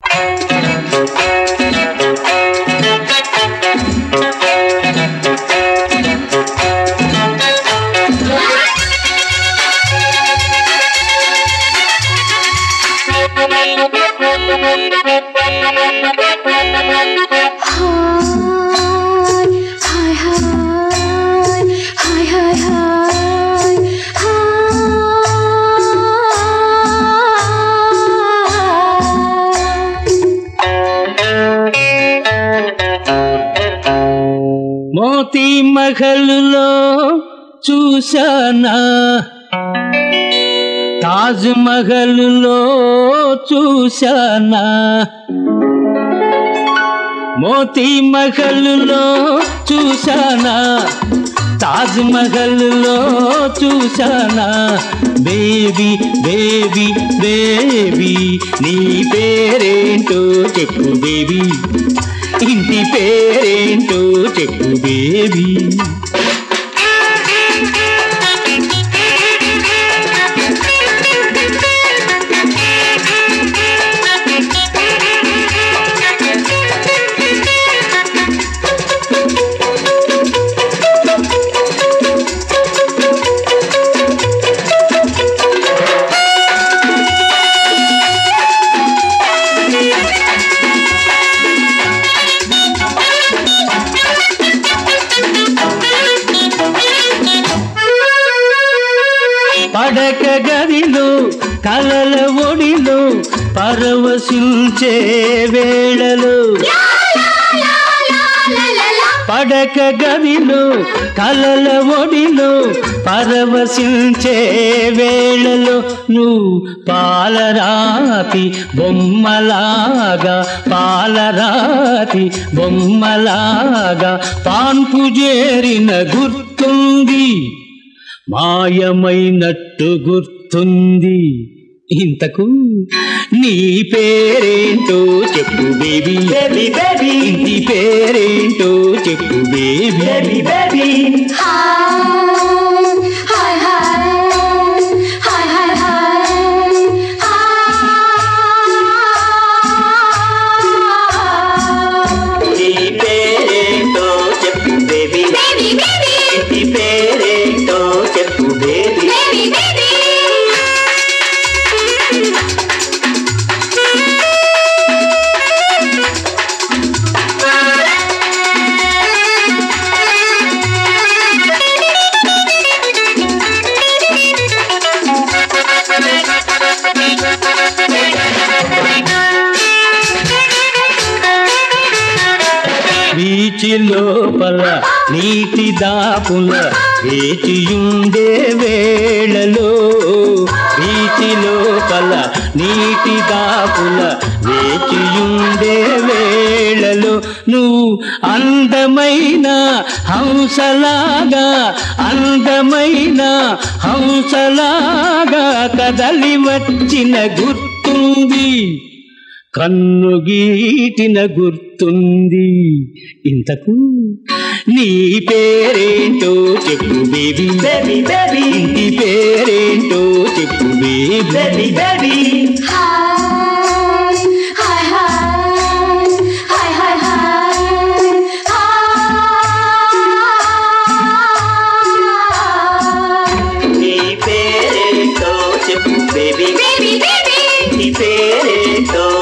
hi hi hi hi hi hi Moti మహల్లో చూశానా తాజ్ మహల్లో చూశానా మోతీ మహల్లో చూశానా తాజ్ మహల్లో చూశానా బేబీ బేబీ బేబీ నీ పేరేంటో చెప్పు బేబీ ఇంటి పేరేంటో చెప్పు బేబీ పడక గదిలో కలల ఒడిలో పరవశించే వేళలో పడక గదిలో కలల ఒడిలో పరవశించే వేళలో నువ్వు పాలరాతి బొమ్మలాగా పాలరాతి బొమ్మలాగా పాన్పు చేరిన గుర్తుంది మాయమైనట్టు గుర్తుంది ఇంతకు నీ పేరేంటో చెప్పు బేబీ బేబీ బేబీ ఇంటి పేరేంటో చెప్పు baby baby baby hi hi hi hi hi hi నీ పేరేంటో చెప్పు బేబీ బేబీ బేబీ ఇంటి పేరేంటో చెప్పు బేబీ బేబీ బేబీ బీచి లోపల నీటి దాపుల వేచియుండే వేళలో బీచి లోపల నీటి దాపుల వేచియుండే వేళలో నువ్వు అందమైన హంసలాగా అందమైన హంసలాగా కదలి వచ్చిన గుర్తుంది కన్ను గీటిన గుర్తుంది ఇంతకు నీ పేరేంటో చెప్పు బేబీ బేబీ బేబీ ఇంటి పేరేంటో చెప్పు baby baby baby hi hi hi hi hi hi నీ పేరేంటో చెప్పు బేబీ బేబీ బేబీ నీ పేరేంటో